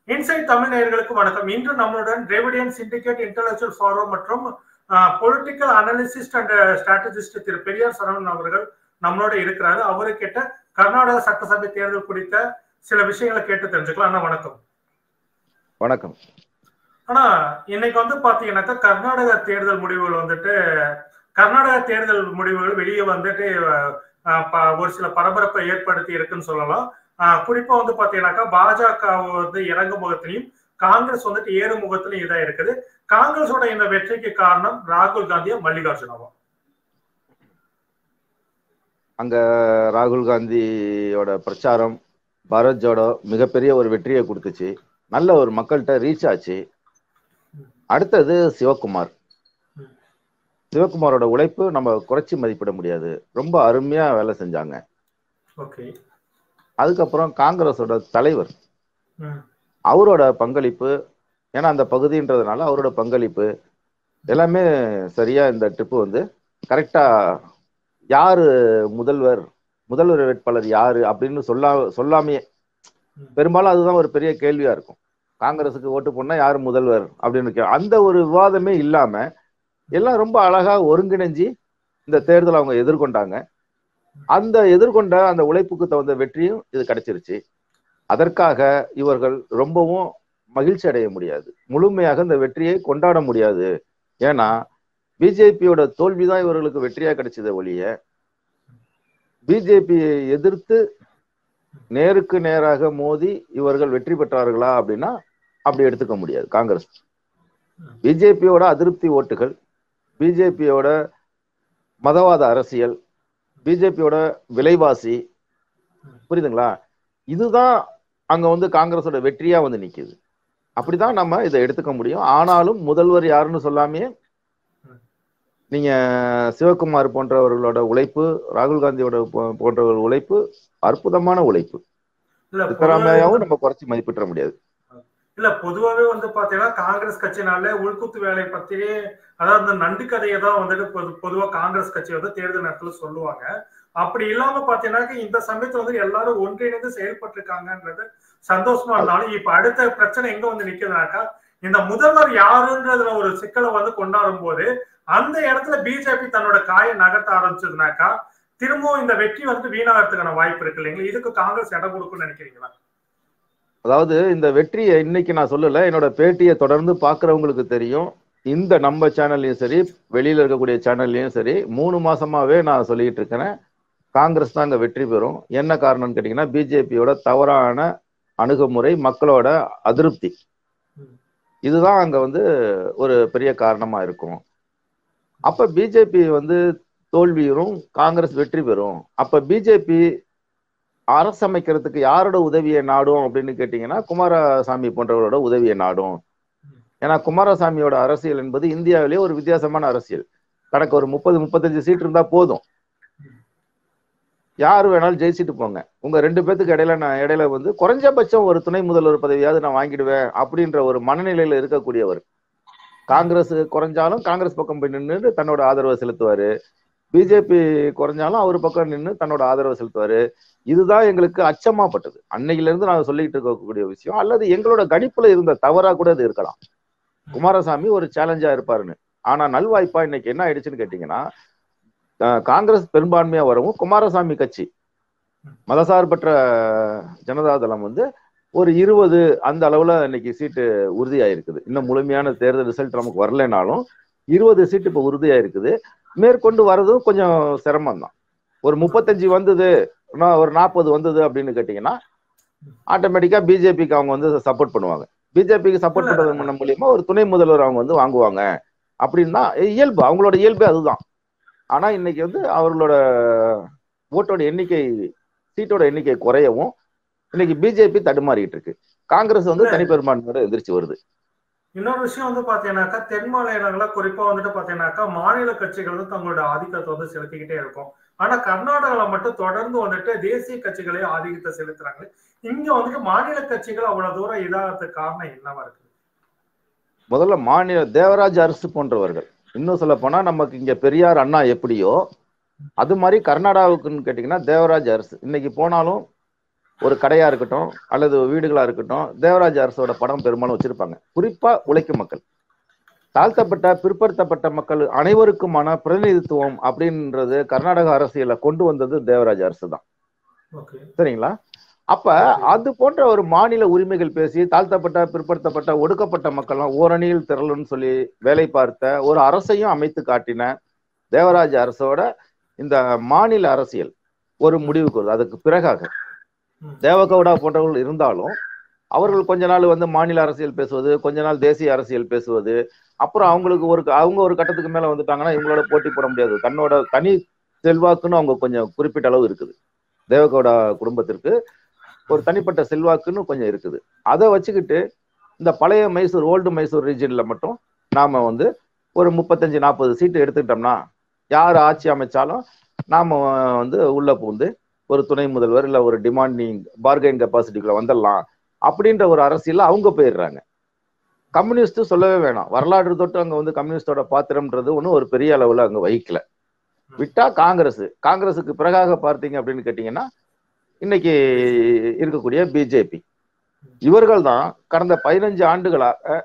Inside Tamil நேயர்களுக்கு வணக்கம் இன்று நம்மளுடன் டிரேவிடியன் சிண்டிகேட் இன்டலெக்சுவல் ஃபாரம் மற்றும் political analyst and strategist Thiru Periyar Saravanan அவர்கள் நம்மளோட இருக்கிறாரு அவரு கேட்ட கர்நாடக சட்டசபை தேர்தல் குறித்த சில விஷயங்களை கேட்டு தெரிஞ்சுக்கலாம் அண்ணா வணக்கம் வணக்கம் ஆனா இன்னைக்கு வந்து பாத்தீங்கன்னாக்கா கர்நாடக தேர்தல் முடிவுகள் வந்துட்டு கர்நாடக தேர்தல் முடிவுகள் வெளியே வந்துட்டு அஹ், ப- ஒரு சில பரபரப்பை ஏற்படுத்தி இருக்குன்னு சொல்லலாம் அஹ், குறிப்பா வந்து பாத்தீங்கன்னாக்கா பாஜக வந்து இறங்கு முகத்திலையும் காங்கிரஸ் வந்துட்டு ஏறு முகத்திலையும் இதா இருக்குது காங்கிரஸோட இந்த வெற்றிக்கு காரணம் ராகுல் காந்தியா மல்லிகார்ஜுனாவா அங்க ராகுல் காந்தியோட பிரச்சாரம் பாரத் ஜோடோ மிகப்பெரிய ஒரு வெற்றியை கொடுத்துச்சு நல்ல ஒரு மக்கள்கிட்ட ரீச் ஆச்சு அடுத்தது சிவகுமார் ம். சிவகுமாரோட உழைப்பு நம்ம குறைச்சி மதிப்பிட முடியாது ரொம்ப அருமையா வேலை செஞ்சாங்க ஓகே அதுக்கப்புறம் காங்கிரஸோட தலைவர் ம் அவரோட பங்களிப்பு ஏன்னா அந்த பகுதின்றதுனால அவரோட பங்களிப்பு எல்லாமே சரியா இந்த ட்ரிப்பு வந்து கரெக்டா யாரு முதல்வர் முதல்வர் வேட்பாளர் யாரு அப்படின்னு சொல்லா சொல்லாமையே பெரும்பாலும் அதுதான் ஒரு பெரிய கேள்வியா இருக்கும் காங்கிரஸுக்கு ஓட்டு போனா யார் முதல்வர் அப்படின்னு கே- அந்த ஒரு விவாதமே இல்லாம எல்லாம் ரொம்ப அழகா ஒருங்கிணைஞ்சு இந்த தேர்தலை அவங்க எதிர்கொண்டாங்க அந்த எதிர்கொண்ட அந்த உழைப்புக்கு தகுந்த வெற்றியும் இது கிடைச்சிருச்சு அதற்காக இவர்கள் ரொம்பவும் மகிழ்ச்சி அடைய முடியாது முழுமையாக இந்த வெற்றியை கொண்டாட முடியாது ஏன்னா பிஜேபியோட தோல்விதான் இவர்களுக்கு வெற்றியா கிடைச்சது ஒழிய பிஜேபியை எதிர்த்து நேருக்கு நேராக மோதி இவர்கள் வெற்றி பெற்றார்களா அப்படின்னா அப்படி எடுத்துக்க முடியாது காங்கிரஸ் பிஜேபியோட அதிருப்தி ஓட்டுகள் பிஜேபியோட மதவாத அரசியல் பிஜேபியோட விலைவாசி புரியுதுங்களா இதுதான் அங்க வந்து காங்கிரஸோட வெற்றியா வந்து நிக்குது அப்படிதான் நம்ம இதை எடுத்துக்க முடியும் ஆனாலும் முதல்வர் யாருன்னு சொல்லாமையே நீங்க சிவகுமார் போன்றவர்களோட உழைப்பு ராகுல் காந்தியோட போ- போன்றவர்கள் உழைப்பு அற்புதமான உழைப்பு இல்ல பொதுவாவே சித்தராமையாவும் நம்ம குறைச்சி மதிப்பிட முடியாது இல்ல பொதுவாவே வந்து பாத்தீங்கன்னா காங்கிரஸ் கட்சினாலே உள்குத்து வேலை பத்தியே அதாவது இந்த நண்டு கதையை தான் வந்துட்டு பொது- பொதுவா காங்கிரஸ் கட்சி வந்து தேர்தல் நேரத்துல சொல்லுவாங்க அப்படி இல்லாம பாத்தீங்கன்னாக்க இந்த சமயத்துல வந்து எல்லாரும் ஒன்றிணைந்து செயல்பட்டு இருக்காங்கன்றது சந்தோஷமா இருந்தாலும் இப்ப அடுத்த பிரச்சனை எங்க வந்து நிக்குதுனாக்கா இந்த முதல்வர் யாருன்றதுல ஒரு சிக்கலை வந்து கொண்டாடும் போது அந்த இடத்துல பிஜேபி தன்னோட காயை நகர்த்த ஆரம்பிச்சதுனாக்கா திரும்பவும் இந்த வெற்றி வந்து வீணாகிறதுக்கான வாய்ப்பு இருக்கு இல்லைங்களா இதுக்கு காங்கிரஸ் இடம் கொடுக்கும்னு நினைக்கிறீங்களா அதாவது இந்த வெற்றியை இன்னைக்கு நான் சொல்லல என்னோட பேட்டியை தொடர்ந்து பாக்குறவங்களுக்கு தெரியும் இந்த நம்ம சேனல்லையும் சரி வெளியில இருக்கக்கூடிய சேனல்லையும் சரி மூணு மாசமாவே நான் சொல்லிட்டு இருக்கிறேன் காங்கிரஸ் தான் அங்க வெற்றி பெறும் என்ன காரணம்னு கேட்டீங்கன்னா பிஜேபியோட தவறான அணுகுமுறை மக்களோட அதிருப்தி இதுதான் அங்க வந்து ஒரு பெரிய காரணமா இருக்கும் அப்ப பிஜேபி வந்து தோல்வியுறும் காங்கிரஸ் வெற்றி பெறும் அப்ப பிஜேபி அரசு அமைக்கிறதுக்கு யாரோட உதவியை நாடும் அப்படின்னு கேட்டீங்கன்னா குமாரசாமி போன்றவரோட உதவியை நாடும் ஏன்னா குமாரசாமியோட அரசியல் என்பது இந்தியாவிலேயே ஒரு வித்தியாசமான அரசியல் கணக்கு ஒரு முப்பது முப்பத்தஞ்சு சீட் இருந்தா போதும் யார் வேணாலும் ஜெயிச்சிட்டு போங்க உங்க ரெண்டு பேத்துக்கு இடையில நான் இடையில வந்து குறைஞ்சபட்சம் ஒரு துணை முதல்வர் பதவியாவது நான் வாங்கிடுவேன் அப்படின்ற ஒரு மனநிலையில இருக்கக்கூடியவர் காங்கிரஸ் குறைஞ்சாலும் காங்கிரஸ் பக்கம் போய் நின்று தன்னோட ஆதரவை செலுத்துவாரு பிஜேபி குறைஞ்சாலும் அவர் பக்கம் நின்று தன்னோட ஆதரவை செலுத்துவாரு இதுதான் எங்களுக்கு அச்சமாப்பட்டது அன்னையில இருந்து நான் சொல்லிட்டு இருக்கக்கூடிய விஷயம் அல்லது எங்களோட கணிப்புல இருந்த தவறா கூட இது இருக்கலாம் குமாரசாமி ஒரு சேலஞ்சா இருப்பாருன்னு ஆனா நல்வாய்ப்பா இன்னைக்கு என்ன ஆயிடுச்சுன்னு கேட்டீங்கன்னா அஹ், காங்கிரஸ் பெரும்பான்மையா வரவும் குமாரசாமி கட்சி மதசார்பற்ற ஜனதா தளம் வந்து ஒரு இருபது அந்த அளவுல இன்னைக்கு சீட்டு உறுதியாயிருக்குது இன்னும் முழுமையான தேர்தல் ரிசல்ட் நமக்கு வரலைனாலும் இருபது சீட்டு இப்போ உறுதியாயிருக்குது மேற்கொண்டு வர்றதும் கொஞ்சம் சிரமம் தான் ஒரு முப்பத்தஞ்சு வந்தது நான் ஒரு நாற்பது வந்தது அப்படின்னு கேட்டீங்கன்னா ஆட்டோமேட்டிக்கா பிஜேபிக்கு அவங்க வந்து சப்போர்ட் பண்ணுவாங்க பிஜேபிக்கு சப்போர்ட் பண்றது மூலம் மூலியமா ஒரு துணை முதல்வர் அவங்க வந்து வாங்குவாங்க அப்படின்னா இயல்பு அவங்களோட இயல்பு அதுதான் ஆனா இன்னைக்கு வந்து அவர்களோட ஓட்டோட எண்ணிக்கை சீட்டோட எண்ணிக்கை குறையவும் இன்னைக்கு பிஜேபி தடுமாறிட்டு இருக்கு காங்கிரஸ் வந்து தனிப்பெரும்பான்மையோட எதிர்த்து வருது இன்னொரு விஷயம் வந்து பாத்தீங்கன்னாக்கா தென் மாநிலங்கள குறிப்பா வந்துட்டு பாத்தீங்கன்னாக்கா மாநில கட்சிகள் வந்து தங்களோட ஆதிக்கத்தை வந்து செலுத்திக்கிட்டே இருக்கும் ஆனா கர்நாடகால மட்டும் தொடர்ந்து வந்துட்டு தேசிய கட்சிகளே ஆதிக்கத்தை செலுத்துறாங்க இங்க வந்துட்டு மாநில கட்சிகள் அவ்வளவு தூரம் இதாகிறதுக்கு காரணம் என்னவா இருக்கு முதல்ல மாநில தேவராஜ் அரசு போன்றவர்கள் இன்னும் சொல்ல போனா நமக்கு இங்க பெரியார் அண்ணா எப்படியோ அது மாதிரி கர்நாடகாவுக்குன்னு கேட்டீங்கன்னா தேவராஜ் அரசு இன்னைக்கு போனாலும் ஒரு கடையா இருக்கட்டும் அல்லது வீடுகளா இருக்கட்டும் தேவராஜ அரசோட படம் பெரும்பாலும் வச்சிருப்பாங்க குறிப்பா உழைக்கும் மக்கள் தாழ்த்தப்பட்ட பிற்படுத்தப்பட்ட மக்கள் அனைவருக்குமான பிரதிநிதித்துவம் அப்படின்றது கர்நாடக அரசியல கொண்டு வந்தது தேவராஜ அரசு தான் ஓகே சரிங்களா அப்ப அது போன்ற ஒரு மாநில உரிமைகள் பேசி தாழ்த்தப்பட்ட பிற்படுத்தப்பட்ட ஒடுக்கப்பட்ட மக்கள்லாம் ஓரணியில் திரளுன்னு சொல்லி வேலை பார்த்த ஒரு அரசையும் அமைத்து காட்டின தேவராஜ அரசோட இந்த மாநில அரசியல் ஒரு முடிவுக்கு வருது அதுக்கு பிறகாக ம். தேவகவுடா போன்றவர்கள் இருந்தாலும் அவர்கள் கொஞ்ச நாள் வந்து மாநில அரசியல் பேசுவது கொஞ்ச நாள் தேசிய அரசியல் பேசுவது அப்புறம் அவங்களுக்கு ஒரு அவங்க ஒரு கட்டத்துக்கு மேல வந்துட்டாங்கன்னா இவங்களோட போட்டி போட முடியாது தன்னோட தனி செல்வாக்குன்னு அவங்க கொஞ்சம் குறிப்பிட்ட அளவு இருக்குது தேவகவுடா குடும்பத்திற்கு ஒரு தனிப்பட்ட செல்வாக்குன்னு கொஞ்சம் இருக்குது அதை வச்சுக்கிட்டு இந்த பழைய மைசூர் ஓல்டு மைசூர் ரீஜன்ல மட்டும் நாம வந்து ஒரு முப்பத்தஞ்சு நாற்பது சீட்டு எடுத்துக்கிட்டோம்னா யார் ஆட்சி அமைச்சாலும் நாம வந்து உள்ள பூந்து ஒரு துணை முதல்வர் இல்ல ஒரு டிமாண்டிங் பார்கெயின் கெப்பாசிட்டிக்குள்ள வந்துடலாம் அப்படின்ற ஒரு அரசியல்ல அவங்க போயிடுறாங்க கம்யூனிஸ்ட் சொல்லவே வேணாம் வரலாற்று தொட்டு அங்க வந்து கம்யூனிஸ்டோட பாத்திரம்ன்றது ஒன்றும் ஒரு பெரிய அளவுல அங்க வகிக்கல விட்டா காங்கிரஸ் காங்கிரஸுக்கு பிறகாக பார்த்தீங்க அப்படின்னு கேட்டீங்கன்னா இன்னைக்கு இருக்கக்கூடிய பிஜேபி இவர்கள் தான் கடந்த பதினஞ்சு ஆண்டுகளாக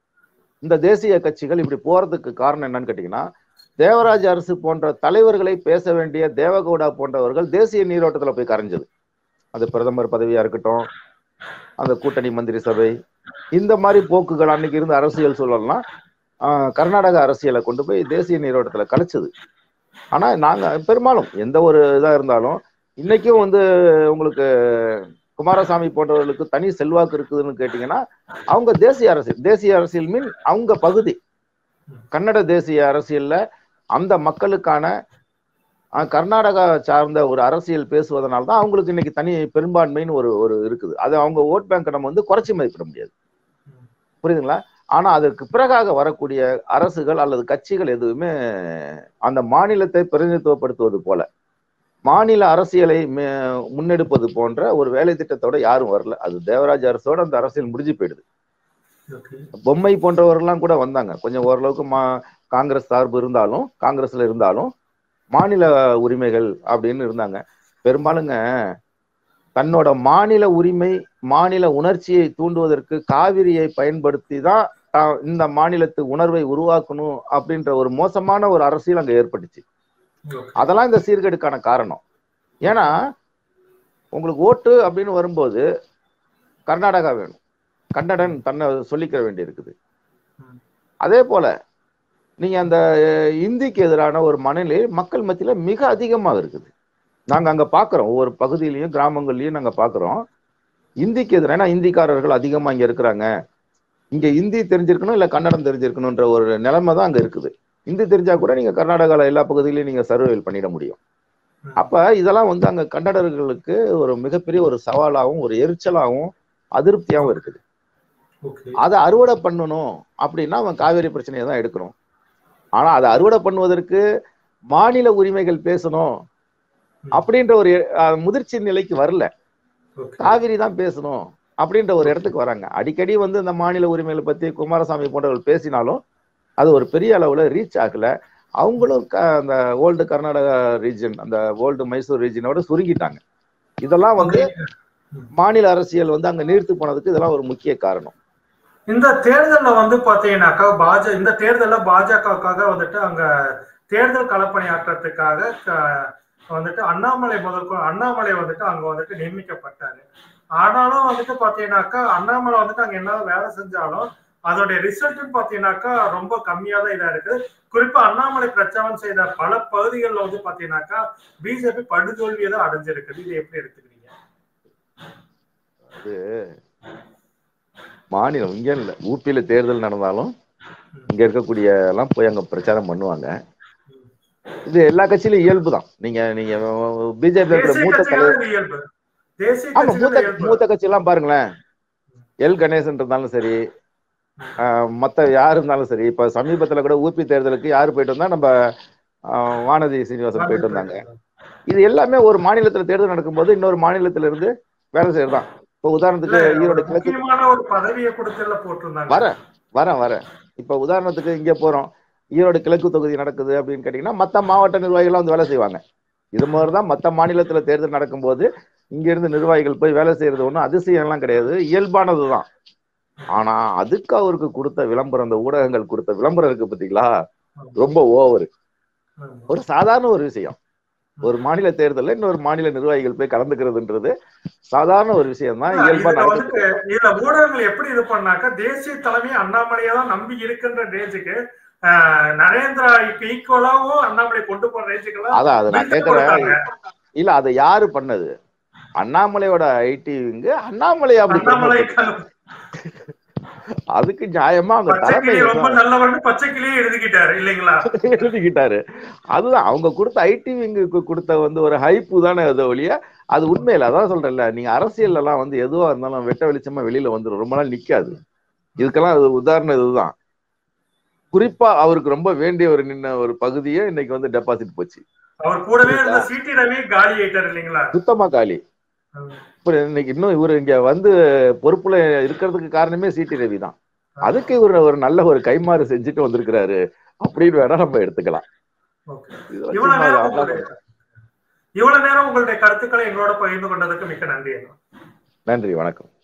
இந்த தேசிய கட்சிகள் இப்படி போறதுக்கு காரணம் என்னன்னு கேட்டீங்கன்னா தேவராஜ அரசு போன்ற தலைவர்களை பேச வேண்டிய தேவகவுடா போன்றவர்கள் தேசிய நீரோட்டத்துல போய் கரைஞ்சது அது பிரதமர் பதவியா இருக்கட்டும் அந்த கூட்டணி மந்திரி சபை இந்த மாதிரி போக்குகள் அன்னைக்கு இருந்த அரசியல் சூழல்லாம் ஆஹ், கர்நாடக அரசியலை கொண்டு போய் தேசிய நீரோட்டத்துல கலைச்சது ஆனா நாங்க பெரும்பாலும் எந்த ஒரு இதா இருந்தாலும் இன்னைக்கும் வந்து உங்களுக்கு குமாரசாமி போன்றவர்களுக்கு தனி செல்வாக்கு இருக்குதுன்னு கேட்டீங்கன்னா அவங்க தேசிய அரசியல் தேசிய அரசியல் மீன் அவங்க பகுதி கன்னட தேசிய அரசியல்ல அந்த மக்களுக்கான அஹ், கர்நாடகா சார்ந்த ஒரு அரசியல் பேசுவதனால தான் அவங்களுக்கு இன்னைக்கு தனி பெரும்பான்மைன்னு ஒரு ஒரு இருக்குது அது அவங்க ஓட் பேங்க் நம்ம வந்து குறைச்சி மதிப்பிட முடியாது புரியுதுங்களா ஆனா அதற்கு பிறகாக வரக்கூடிய அரசுகள் அல்லது கட்சிகள் எதுவுமே அந்த மாநிலத்தை பிரதிநிதித்துவப்படுத்துவது போல மாநில அரசியலை மே- முன்னெடுப்பது போன்ற ஒரு வேலை திட்டத்தோட யாரும் வரல அது தேவராஜ அரசோட அந்த அரசியல் முடிஞ்சு போயிடுது ஓகே பொம்மை போன்றவர்கள்லாம் கூட வந்தாங்க கொஞ்சம் ஓரளவுக்கு மா காங்கிரஸ் சார்பு இருந்தாலும் காங்கிரஸ்ல இருந்தாலும் மாநில உரிமைகள் அப்படின்னு இருந்தாங்க பெரும்பாலுங்க தன்னோட மாநில உரிமை மாநில உணர்ச்சியை தூண்டுவதற்கு காவிரியை பயன்படுத்தி தான் தான் இந்த மாநிலத்து உணர்வை உருவாக்கணும் அப்படின்ற ஒரு மோசமான ஒரு அரசியல் அங்க ஏற்பட்டுச்சு ஓகே அதெல்லாம் இந்த சீர்கேடுக்கான காரணம் ஏன்னா உங்களுக்கு ஓட்டு அப்படின்னு வரும்போது கர்நாடகா வேணும் கன்னடன் தன்னை சொல்லிக்க வேண்டி இருக்குது ம். அதே போல நீங்க அந்த அஹ், இந்திக்கு எதிரான ஒரு மனநிலை மக்கள் மத்தியில மிக அதிகமா இருக்குது நாங்க அங்க பாக்குறோம் ஒவ்வொரு பகுதியிலையும் கிராமங்கள்லயும் நாங்க பாக்குறோம் இந்திக்கு எதிராக ஏன்னா இந்திக்காரர்கள் அதிகமா இங்க இருக்கிறாங்க இங்க இந்தி தெரிஞ்சிருக்கணும் இல்ல கன்னடம் தெரிஞ்சிருக்கணும்ன்ற ஒரு நிலைமை தான் அங்க இருக்குது இந்தி தெரிஞ்சா கூட நீங்க கர்நாடகால எல்லா பகுதியிலையும் நீங்க சர்வைவல் பண்ணிட முடியும் ம். அப்ப இதெல்லாம் வந்து அங்க கன்னடர்களுக்கு ஒரு மிகப்பெரிய ஒரு சவாலாகவும் ஒரு எரிச்சலாகவும் அதிருப்தியாகவும் இருக்குது ஓகே அதை அறுவடை பண்ணணும் அப்படின்னா அவன் காவேரி பிரச்சனையை தான் எடுக்கணும் ஆனா அதை அறுவடை பண்ணுவதற்கு மாநில உரிமைகள் பேசணும் அப்படின்ற ஒரு அஹ், முதிர்ச்சி நிலைக்கு வரல ஓகே காவிரி தான் பேசணும் அப்படின்ற ஒரு இடத்துக்கு வராங்க அடிக்கடி வந்து இந்த மாநில உரிமைகளை பத்தி குமாரசாமி போன்றவர்கள் பேசினாலும் அது ஒரு பெரிய அளவுல ரீச் ஆகல அவங்களும் க- அந்த ஓல்டு கர்நாடகா ரீஜன் அந்த ஓல்டு மைசூர் ரீஜனோட சுருங்கிட்டாங்க இதெல்லாம் வந்து மாநில அரசியல் வந்து அங்க நீர்த்து போனதுக்கு இதெல்லாம் ஒரு முக்கிய காரணம் இந்த தேர்தல்ல வந்து பாத்தீங்கன்னாக்கா பாஜ இந்த தேர்தல்ல பாஜகவுக்காக வந்துட்டு அங்க தேர்தல் களப்பணியாற்றத்துக்காக க- வந்துட்டு அண்ணாமலை முதல் அண்ணாமலை வந்துட்டு அங்க வந்துட்டு நியமிக்கப்பட்டாரு ஆனாலும் வந்துட்டு பாத்தீங்கன்னாக்கா அண்ணாமலை வந்துட்டு அங்க என்ன வேலை செஞ்சாலும் அதோடைய ரிசல்ட் பாத்தீங்கன்னாக்கா ரொம்ப கம்மியா தான் இதா இருக்குது குறிப்பா அண்ணாமலை பிரச்சாரம் செய்த பல பகுதிகளில் வந்து பாத்தீங்கன்னாக்கா பிஜேபி படுதோல்வியை தான் அடைஞ்சிருக்குது இது எப்படி எடுத்துக்கிறீங்க மாநிலம் இங்க இல்ல ஊபியில தேர்தல் நடந்தாலும் இங்க இருக்கக்கூடிய எல்லாம் போய் அங்க பிரச்சாரம் பண்ணுவாங்க இது எல்லா கட்சியிலும் இயல்பு தான் நீங்க நீங்க பிஜேபி இருக்கிற தேசிய மூத்த தலைவர் கட்சிகள் இயல்பு தேசிய ஆமா மூத்த கட்சிகள் இயல்பு மூத்த கட்சி எல்லாம் பாருங்களேன் எல் கணேசன் இருந்தாலும் சரி ஆஹ் மத்த யார் இருந்தாலும் சரி இப்ப சமீபத்துல கூட ஊபி தேர்தலுக்கு யாரு போயிட்டு வந்தா நம்ம ஆஹ் வானதி சீனிவாசன் போயிட்டு வந்தாங்க இது எல்லாமே ஒரு மாநிலத்துல தேர்தல் நடக்கும்போது இன்னொரு மாநிலத்துல இருந்து வேலை செய்யறதுதான் இப்ப உதாரணத்துக்கு இல்ல, ஈரோடு ஒரு கிழக்கு முக்கியமான ஒரு பதவியை கொடுத்துல போட்டிருந்தாங்க வரேன் வரேன் வரேன் இப்ப உதாரணத்துக்கு இங்க போறோம் ஈரோடு கிழக்கு தொகுதி நடக்குது அப்படின்னு கேட்டீங்கன்னா மத்த மாவட்ட நிர்வாகிகள் வந்து வேலை செய்வாங்க இது மாதிரி தான் மத்த மாநிலத்துல தேர்தல் நடக்கும்போது இங்க இருந்து நிர்வாகிகள் போய் வேலை செய்யறது ஒன்றும் அதிசயம் எல்லாம் கிடையாது இயல்பானதுதான் ஆனா அதுக்கு அவருக்கு கொடுத்த விளம்பரம் அந்த ஊடகங்கள் கொடுத்த விளம்பரம் இருக்கு பாத்தீங்களா ரொம்ப ஓவர் ம். ஒரு சாதாரண ஒரு விஷயம் ஒரு மாநில தேர்தல்ல இன்னொரு மாநில நிர்வாகிகள் போய் கலந்துக்கிறதுன்றது சாதாரண ஒரு விஷயம் தான் இயல்பா இதுல வந்து நடக்குது இதுல ஊடகங்கள் எப்படி இது பண்ணாக்க தேசிய தலைமை அண்ணாமலையை தான் நம்பி இருக்கின்ற ரேஞ்சுக்கு நரேந்திராவுக்கு ஈக்குவலாவும் அண்ணாமலை கொண்டு போற ரேஞ்சுக்கெல்லாம் அதான் அதை நான் விருது கேட்கிறேன் கொடுத்தாங்க. இல்ல அதை யாரு பண்ணது அண்ணாமலையோட ஐடிங்க அண்ணாமலை அப்படி அண்ணாமலை பண்ணது. அதுக்கு நியாயமா அவங்க தலைமை பச்சைக்கிளி ரொம்ப நல்லவன்னு பச்சைக்கிளியே எழுதிக்கிட்டாரு இல்லைங்களா எழுதிக்கிட்டாரு அதுதான் அவங்க கொடுத்த ஐடி விங்குக்கு கொடுத்த வந்து ஒரு ஹைப்பு தானே அது ஒழிய அது உண்மையில அதான் சொல்றேன்ல நீங்க அரசியல் எல்லாம் வந்து எதுவா இருந்தாலும் வெட்ட வெளிச்சமா வெளியில வந்துடும் ரொம்ப நாள் நிக்காது இதுக்கெல்லாம் அது உதாரணம் இதுதான் குறிப்பா அவருக்கு ரொம்ப வேண்டிய ஒரு நின்ன ஒரு பகுதியே இன்னைக்கு வந்து டெபாசிட் போச்சு அவர் கூடவே இருந்த சிடி ரவி காலி ஆயிட்டார் இல்லைங்களா சுத்தமா காலி அப்புறம் இன்னைக்கு இன்னும் இவர் இங்க வந்து பொறுப்புல இருக்கிறதுக்கு காரணமே சிடி ரவி தான் அதுக்கு இவர் ஒரு நல்ல ஒரு கைமாறு செஞ்சுட்டு வந்திருக்கிறாரு அப்படின்னு வேணா நம்ம எடுத்துக்கலாம் Okay. இதுல இவ்வளவு சும்மா நேரம் அது உங்களுடைய இவ்வளவு நேரம் உங்களுடைய கருத்துக்களை எங்களோட பகிர்ந்து கொண்டதுக்கு மிக்க நன்றி அண்ணா. நன்றி வணக்கம்